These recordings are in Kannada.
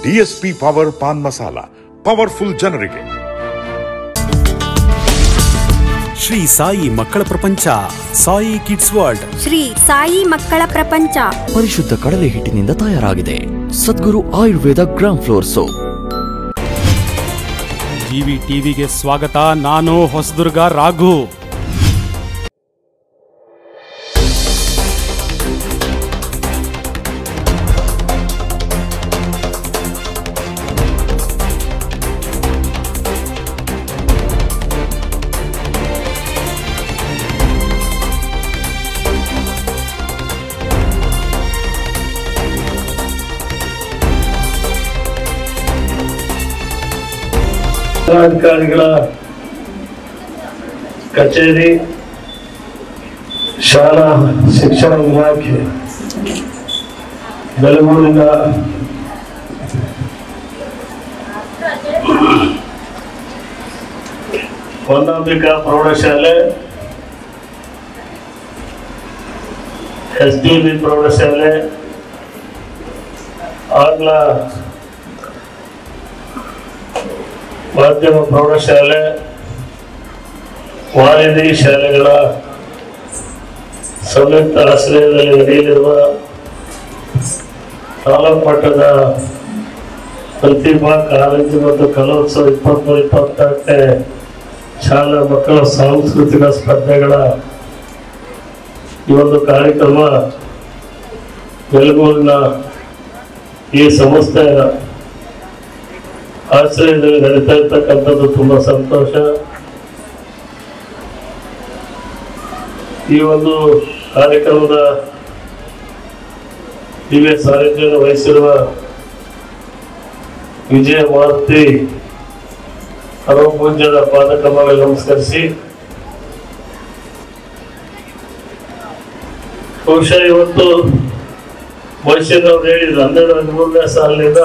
DSP power paan masala powerful ಜನರಿಗೆ ಶ್ರೀ ಸಾಯಿ ಮಕ್ಕಳ ಪ್ರಪಂಚ ಸಾಯಿ ಕಿಡ್ಸ್ ವರ್ಲ್ಡ್ ಶ್ರೀ ಸಾಯಿ ಮಕ್ಕಳ ಪ್ರಪಂಚ ಪರಿಶುದ್ಧ ಕಡಲೆ ಹಿಟ್ಟಿನಿಂದ ತಯಾರಾಗಿದೆ Sadguru Ayurveda gram flour soap GV ಟಿವಿಗೆ ಸ್ವಾಗತ ನಾನು ಹೊಸದುರ್ಗ ರಾಘು ಜಿಲ್ಲಾಧಿಕಾರಿಗಳ ಕಚೇರಿ ಶಾಲಾ ಶಿಕ್ಷಣ ಇಲಾಖೆ ಬೆಳಗೂರಿನ ಹೊನ್ನಾಂಬಿಕಾ ಪ್ರೌಢಶಾಲೆ ಎಸ್ ಡಿ ಬಿ ಪ್ರೌಢಶಾಲೆ ಆಂಗ್ಲ ಮಾಧ್ಯಮ ಪ್ರೌಢಶಾಲೆ ವಾರಿಧಿ ಶಾಲೆಗಳ ಸಂಯುಕ್ತ ಆಶ್ರಯದಲ್ಲಿ ನಡೆಯಲಿರುವ ತಾಲೂಕು ಮಟ್ಟದ ಪ್ರತಿಭಾ ಕಾಲೇಜು ಮತ್ತು ಕಲೋತ್ಸವ ಇಪ್ಪತ್ಮೂರು ಇಪ್ಪತ್ನಾಲ್ಕನೇ ಶಾಲಾ ಮಕ್ಕಳ ಸಾಂಸ್ಕೃತಿಕ ಸ್ಪರ್ಧೆಗಳ ಈ ಒಂದು ಕಾರ್ಯಕ್ರಮ ಬೆಳಗೂರಿನ ಈ ಸಂಸ್ಥೆಯ ಆಶ್ರಯದಲ್ಲಿ ನಡೀತಾ ಇರ್ತಕ್ಕಂಥದ್ದು ತುಂಬಾ ಸಂತೋಷ ಈ ಒಂದು ಕಾರ್ಯಕ್ರಮದ ದಿವ್ಯ ಸಾನ್ನಿಧ್ಯವನ್ನು ವಹಿಸಿರುವ ವಿಜಯ ಮಾರುತಿ ಪರಮಪೂಜ್ಯದ ಪಾದಕವಾಗಿ ನಮಸ್ಕರಿಸಿ ಬಹುಶಃ ಇವತ್ತು ಭವಿಷ್ಯದವ್ರು ಹೇಳಿದ್ರು ಹನ್ನೆರಡು ಹದಿಮೂರನೇ ಸಾಲಿನಿಂದ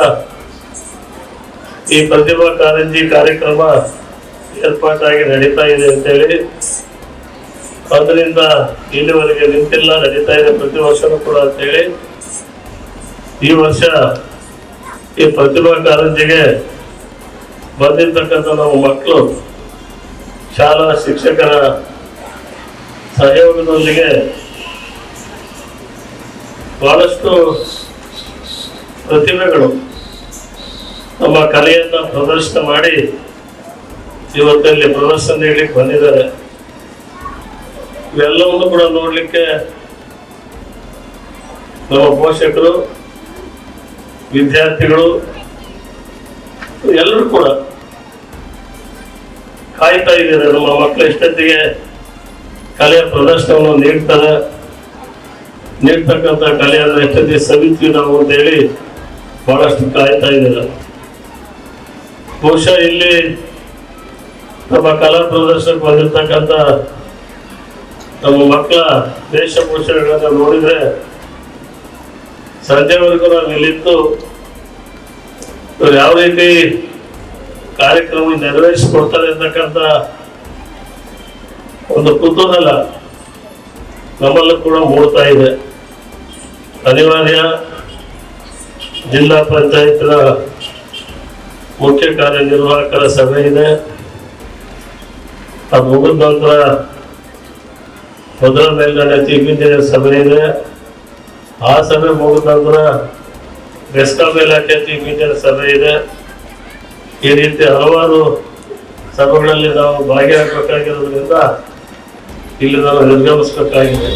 ಈ ಪ್ರತಿಭಾ ಕಾರಂಜಿ ಕಾರ್ಯಕ್ರಮ ಏರ್ಪಾಟಾಗಿ ನಡೀತಾ ಇದೆ ಅಂತೇಳಿ ಅದರಿಂದ ಇಲ್ಲಿವರೆಗೆ ನಿಂತಿಲ್ಲ ನಡೀತಾ ಇದೆ ಪ್ರತಿ ವರ್ಷನೂ ಕೂಡ ಅಂತೇಳಿ ಈ ವರ್ಷ ಈ ಪ್ರತಿಭಾ ಕಾರಂಜಿಗೆ ಬಂದಿರ್ತಕ್ಕಂಥ ನಮ್ಮ ಮಕ್ಕಳು ಶಾಲಾ ಶಿಕ್ಷಕರ ಸಹಯೋಗದೊಂದಿಗೆ ಬಹಳಷ್ಟು ಪ್ರತಿಭೆಗಳು ನಮ್ಮ ಕಲೆಯನ್ನ ಪ್ರದರ್ಶನ ಮಾಡಿ ಇವತ್ತಲ್ಲಿ ಪ್ರದರ್ಶನ ನೀಡಲಿಕ್ಕೆ ಬಂದಿದ್ದಾರೆ ಇವೆಲ್ಲವನ್ನು ಕೂಡ ನೋಡ್ಲಿಕ್ಕೆ ನಮ್ಮ ಪೋಷಕರು ವಿದ್ಯಾರ್ಥಿಗಳು ಎಲ್ಲರೂ ಕೂಡ ಕಾಯ್ತಾ ಇದ್ದಾರೆ ನಮ್ಮ ಮಕ್ಕಳು ಎಷ್ಟೊತ್ತಿಗೆ ಕಲೆಯ ಪ್ರದರ್ಶನವನ್ನು ನೀಡ್ತಾರೆ ನೀಡ್ತಕ್ಕಂಥ ಕಲೆಯನ್ನು ಎಷ್ಟೊತ್ತಿಗೆ ಸವಿತೀವಿ ನಾವು ಅಂತ ಹೇಳಿ ಬಹಳಷ್ಟು ಕಾಯ್ತಾ ಇದ್ದಾರೆ ಬಹುಶಃ ಇಲ್ಲಿ ನಮ್ಮ ಕಲಾ ಪ್ರದರ್ಶನಕ್ಕೆ ಬಂದಿರ್ತಕ್ಕಂಥ ನಮ್ಮ ಮಕ್ಕಳ ವೇಷಭೂಷಣಗಳನ್ನ ನೋಡಿದ್ರೆ ಸಂಜೆವರೆಗೂ ನಾವು ಇಲ್ಲಿದ್ದು ಇವ್ರು ಯಾವ ರೀತಿ ಕಾರ್ಯಕ್ರಮ ನೆರವೇರಿಸಿಕೊಡ್ತಾರೆ ಅಂತಕ್ಕಂಥ ಒಂದು ಕುತೂಹಲ ನಮ್ಮಲ್ಲೂ ಕೂಡ ಮೂಡ್ತಾ ಇದೆ ಅನಿವಾರ್ಯ ಜಿಲ್ಲಾ ಪಂಚಾಯತ್ನ ಮುಖ್ಯ ಕಾರ್ಯನಿರ್ವಾಹಕರ ಸಭೆ ಇದೆ ಅದು ಮುಗಿದ ನಂತರ ಭದ್ರಾ ಮೇಲ್ಗಡೆ ಚೀಫ್ ಇಂಜಿನಿಯರ್ ಸಭೆ ಇದೆ ಆ ಸಭೆ ಮುಗಿದ ನಂತರ ಬೆಸ್ಕಾಂ ಇಲಾಖೆ ಚೀಫ್ ಇಂಜಿನಿಯರ್ ಸಭೆ ಇದೆ ಈ ರೀತಿ ಹಲವಾರು ಸಭೆಗಳಲ್ಲಿ ನಾವು ಭಾಗಿಯಾಗಬೇಕಾಗಿರೋದ್ರಿಂದ ಇಲ್ಲಿ ನಾವು ನಿರ್ಗಮಿಸಬೇಕಾಗಿದೆ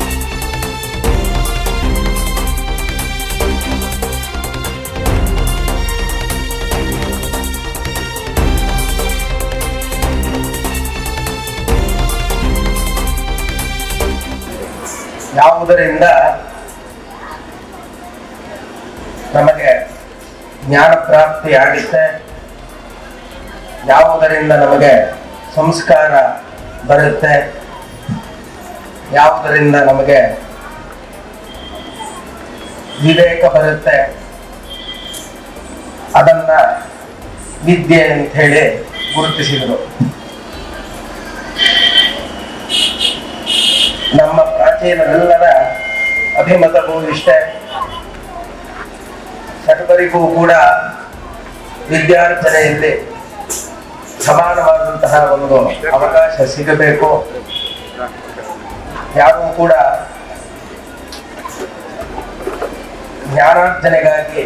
ಯಾವುದರಿಂದ ನಮಗೆ ಜ್ಞಾನ ಪ್ರಾಪ್ತಿ ಆಗುತ್ತೆ ಯಾವುದರಿಂದ ನಮಗೆ ಸಂಸ್ಕಾರ ಬರುತ್ತೆ ಯಾವುದರಿಂದ ನಮಗೆ ವಿವೇಕ ಬರುತ್ತೆ ಅದನ್ನ ವಿದ್ಯೆ ಅಂತ ಹೇಳಿ ಗುರುತಿಸಿದರು ನಮ್ಮ ಪ್ರಾಚೀನರೆಲ್ಲರ ಅಭಿಮತವೂ ಇಷ್ಟೇ ಸರ್ವರಿಗೂ ಕೂಡ ವಿದ್ಯಾರ್ಜನೆಯಲ್ಲಿ ಸಮಾನವಾದಂತಹ ಒಂದು ಅವಕಾಶ ಸಿಗಬೇಕು ಯಾರೂ ಕೂಡ ಜ್ಞಾನಾರ್ಜನೆಗಾಗಿ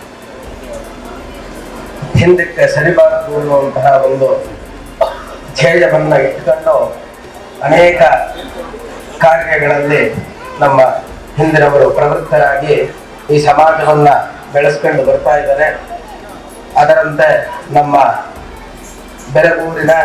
ಹಿಂದಕ್ಕೆ ಸರಿಬಾರದು ಅನ್ನುವಂತಹ ಒಂದು ಧ್ಯೇಯವನ್ನ ಇಟ್ಕೊಂಡು ಅನೇಕ ಕಾರ್ಯಗಳಲ್ಲಿ ನಮ್ಮ ಹಿಂದಿನವರು ಪ್ರವೃತ್ತರಾಗಿ ಈ ಸಮಾಜವನ್ನ ಬೆಳೆಸ್ಕೊಂಡು ಬರ್ತಾ ಇದ್ದಾರೆ ಅದರಂತೆ ನಮ್ಮ ಬೆರಗೂರಿನ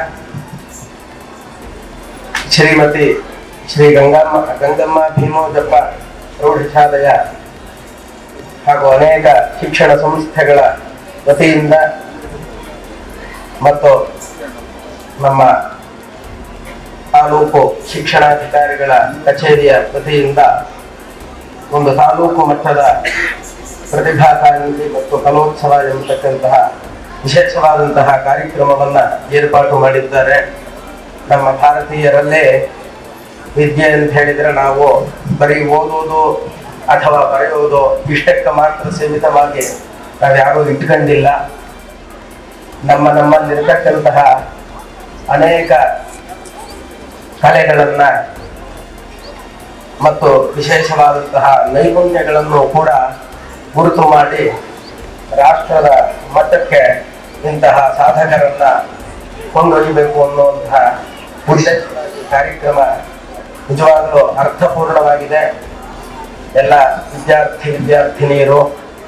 ಶ್ರೀಮತಿ ಶ್ರೀ ಗಂಗಮ್ಮ ಗಂಗಮ್ಮ ಭೀಮೋಜಪ್ಪ ಪ್ರೌಢಶಾಲೆಯ ಹಾಗೂ ಅನೇಕ ಶಿಕ್ಷಣ ಸಂಸ್ಥೆಗಳ ವತಿಯಿಂದ ಮತ್ತು ನಮ್ಮ ತಾಲೂಕು ಶಿಕ್ಷಣಾಧಿಕಾರಿಗಳ ಕಚೇರಿಯ ವತಿಯಿಂದ ಒಂದು ತಾಲೂಕು ಮಟ್ಟದ ಪ್ರತಿಭಾ ಕಾರಂಜಿ ಮತ್ತು ಕಲೋತ್ಸವ ಎಂಬತಕ್ಕಂತಹ ವಿಶೇಷವಾದಂತಹ ಕಾರ್ಯಕ್ರಮವನ್ನ ಏರ್ಪಾಟು ಮಾಡಿದ್ದಾರೆ ನಮ್ಮ ಭಾರತೀಯರಲ್ಲೇ ವಿದ್ಯೆ ಅಂತ ಹೇಳಿದ್ರೆ ನಾವು ಬರೀ ಓದೋದು ಅಥವಾ ಬರೆಯೋದು ಇಷ್ಟಕ್ಕೆ ಮಾತ್ರ ಸೀಮಿತವಾಗಿ ನಾವ್ಯಾರೂ ಇಟ್ಕೊಂಡಿಲ್ಲ ನಮ್ಮ ನಮ್ಮಲ್ಲಿರ್ತಕ್ಕಂತಹ ಅನೇಕ ಕಲೆಗಳನ್ನ ಮತ್ತು ವಿಶೇಷವಾದಂತಹ ನೈಪುಣ್ಯಗಳನ್ನು ಕೂಡ ಗುರುತು ಮಾಡಿ ರಾಷ್ಟ್ರದ ಮಟ್ಟಕ್ಕೆ ಇಂತಹ ಸಾಧಕರನ್ನ ಕೊಂಡೊಯ್ಯಬೇಕು ಅನ್ನುವಂತಹ ಉದ್ದೇಶವಾಗಿ ಕಾರ್ಯಕ್ರಮ ನಿಜವಾಗಲೂ ಅರ್ಥಪೂರ್ಣವಾಗಿದೆ ಎಲ್ಲ ವಿದ್ಯಾರ್ಥಿ ವಿದ್ಯಾರ್ಥಿನಿಯರು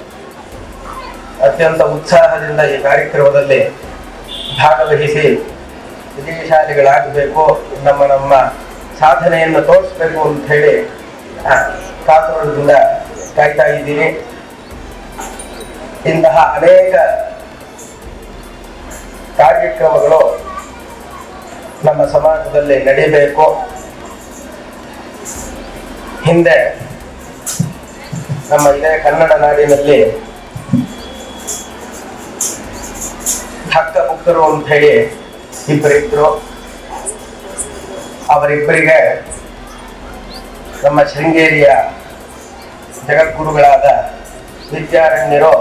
ಅತ್ಯಂತ ಉತ್ಸಾಹದಿಂದ ಈ ಕಾರ್ಯಕ್ರಮದಲ್ಲಿ ಭಾಗವಹಿಸಿ ವಿಜಯಶಾಲಿಗಳಾಗಬೇಕು ನಮ್ಮ ನಮ್ಮ ಸಾಧನೆಯನ್ನು ತೋರಿಸ್ಬೇಕು ಅಂತ ಹೇಳಿ ಆ, ಕಾತುರದಿಂದ ಕಾಯ್ತಾ ಇದ್ದೀನಿ ಇಂತಹ ಅನೇಕ ಕಾರ್ಯಕ್ರಮಗಳು ನಮ್ಮ ಸಮಾಜದಲ್ಲಿ ನಡೀಬೇಕು ಹಿಂದೆ ನಮ್ಮ ಇದೇ ಕನ್ನಡ ನಾಡಿನಲ್ಲಿ ಹಕ್ಕ ಬುಕ್ಕರು ಅಂತ ಹೇಳಿ ಇಬ್ಬರಿದ್ರು ಅವರಿಬ್ಬರಿಗೆ ನಮ್ಮ ಶೃಂಗೇರಿಯ ಜಗದ್ಗುರುಗಳಾದ ವಿದ್ಯಾರಣ್ಯರು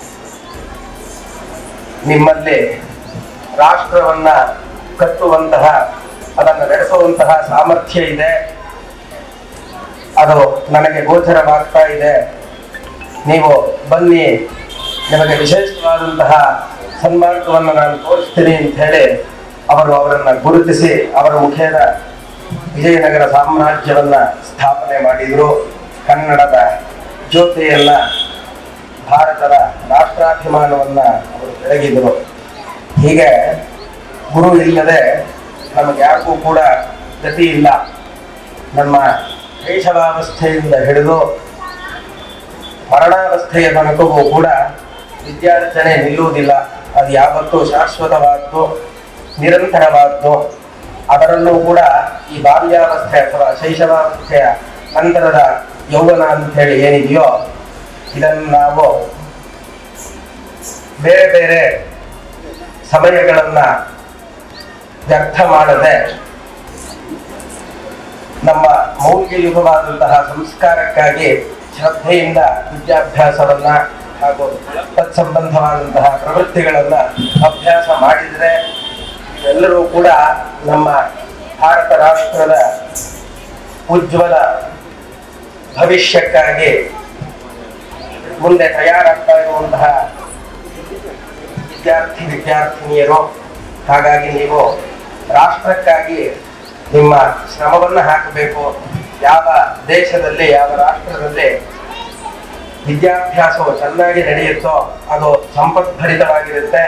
ನಿಮ್ಮಲ್ಲಿ ರಾಷ್ಟ್ರವನ್ನ ಕಟ್ಟುವಂತಹ ಅದನ್ನು ನಡೆಸುವಂತಹ ಸಾಮರ್ಥ್ಯ ಇದೆ ಅದು ನನಗೆ ಗೋಚರವಾಗ್ತಾ ಇದೆ ನೀವು ಬನ್ನಿ ನಿಮಗೆ ವಿಶೇಷವಾದಂತಹ ಸನ್ಮಾರ್ಗವನ್ನು ನಾನು ತೋರಿಸ್ತೀನಿ ಅಂತ ಹೇಳಿ ಅವರು ಅವರನ್ನ ಗುರುತಿಸಿ ಅವರ ಮುಖೇನ ವಿಜಯನಗರ ಸಾಮ್ರಾಜ್ಯವನ್ನ ಸ್ಥಾಪನೆ ಮಾಡಿದ್ರು ಕನ್ನಡದ ಜ್ಯೋತಿಯನ್ನ ಭಾರತದ ರಾಷ್ಟ್ರಾಭಿಮಾನವನ್ನ ಅವರು ಬೆಳಗಿದರು ಹೀಗೆ ಗುರು ಇಲ್ಲದೆ ನಮಗೆ ಯಾರಿಗೂ ಕೂಡ ಗತಿ ಇಲ್ಲ ನಮ್ಮ ಶೈಶವಾವಸ್ಥೆಯಿಂದ ಹಿಡಿದು ಮರಣಾವಸ್ಥೆಯ ತನಕವೂ ಕೂಡ ವಿದ್ಯಾರ್ಜನೆ ನಿಲ್ಲುವುದಿಲ್ಲ ಅದು ಯಾವತ್ತೂ ಶಾಶ್ವತವಾದ್ದು ನಿರಂತರವಾದ್ದು ಅದರಲ್ಲೂ ಕೂಡ ಈ ಬಾಲ್ಯಾವಸ್ಥೆ ಅಥವಾ ಶೈಶವಾವಸ್ಥೆಯ ನಂತರದ ಯೌವನ ಅಂತ ಹೇಳಿ ಏನಿದೆಯೋ ಇದನ್ನು ನಾವು ಬೇರೆ ಬೇರೆ ಸಮಯಗಳನ್ನ ವ್ಯರ್ಥ ಮಾಡದೆ ನಮ್ಮ ಮೌಲ್ಯಯುತವಾದಂತಹ ಸಂಸ್ಕಾರಕ್ಕಾಗಿ ಶ್ರದ್ಧೆಯಿಂದ ವಿದ್ಯಾಭ್ಯಾಸವನ್ನ ಹಾಗೂ ತತ್ಸಂಬಂಧವಾದಂತಹ ಪ್ರವೃತ್ತಿಗಳನ್ನ ಅಭ್ಯಾಸ ಮಾಡಿದರೆ ಎಲ್ಲರೂ ಕೂಡ ನಮ್ಮ ಭಾರತ ರಾಷ್ಟ್ರದ ಉಜ್ವಲ ಭವಿಷ್ಯಕ್ಕಾಗಿ ಮುಂದೆ ತಯಾರಾಗ್ತಾ ಇರುವಂತಹ ವಿದ್ಯಾರ್ಥಿ ವಿದ್ಯಾರ್ಥಿನಿಯರು ಹಾಗಾಗಿ ನೀವು ರಾಷ್ಟ್ರಕ್ಕಾಗಿ ನಿಮ್ಮ ಶ್ರಮವನ್ನು ಹಾಕಬೇಕು ಯಾವ ದೇಶದಲ್ಲಿ ಯಾವ ರಾಷ್ಟ್ರದಲ್ಲಿ ವಿದ್ಯಾಭ್ಯಾಸವು ಚೆನ್ನಾಗಿ ನಡೆಯುತ್ತೋ ಅದು ಸಂಪದ್ಭರಿತವಾಗಿರುತ್ತೆ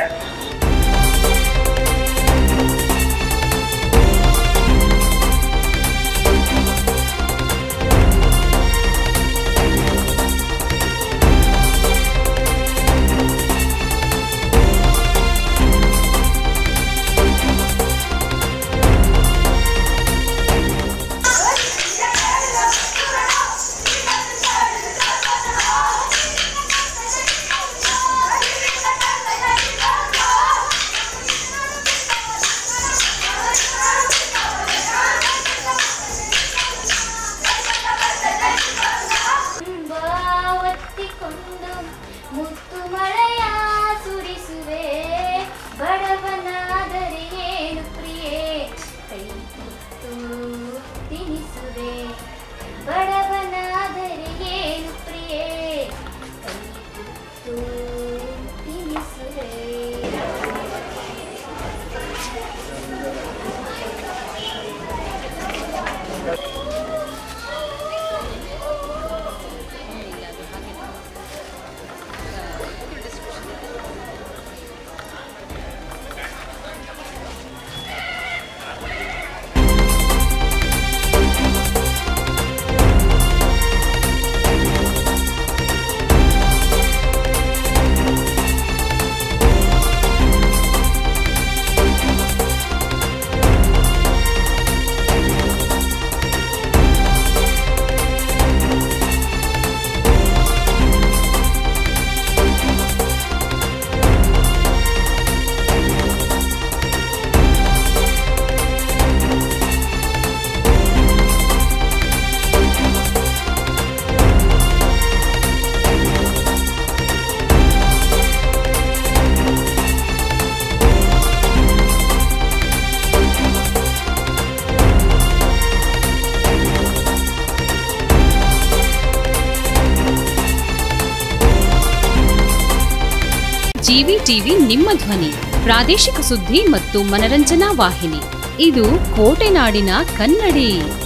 Thank you. ಜಿವಿ ಟಿವಿ ನಿಮ್ಮ ಧ್ವನಿ ಪ್ರಾದೇಶಿಕ ಸುದ್ದಿ ಮತ್ತು ಮನರಂಜನಾ ವಾಹಿನಿ ಇದು ಕೋಟೆನಾಡಿನ ಕನ್ನಡಿ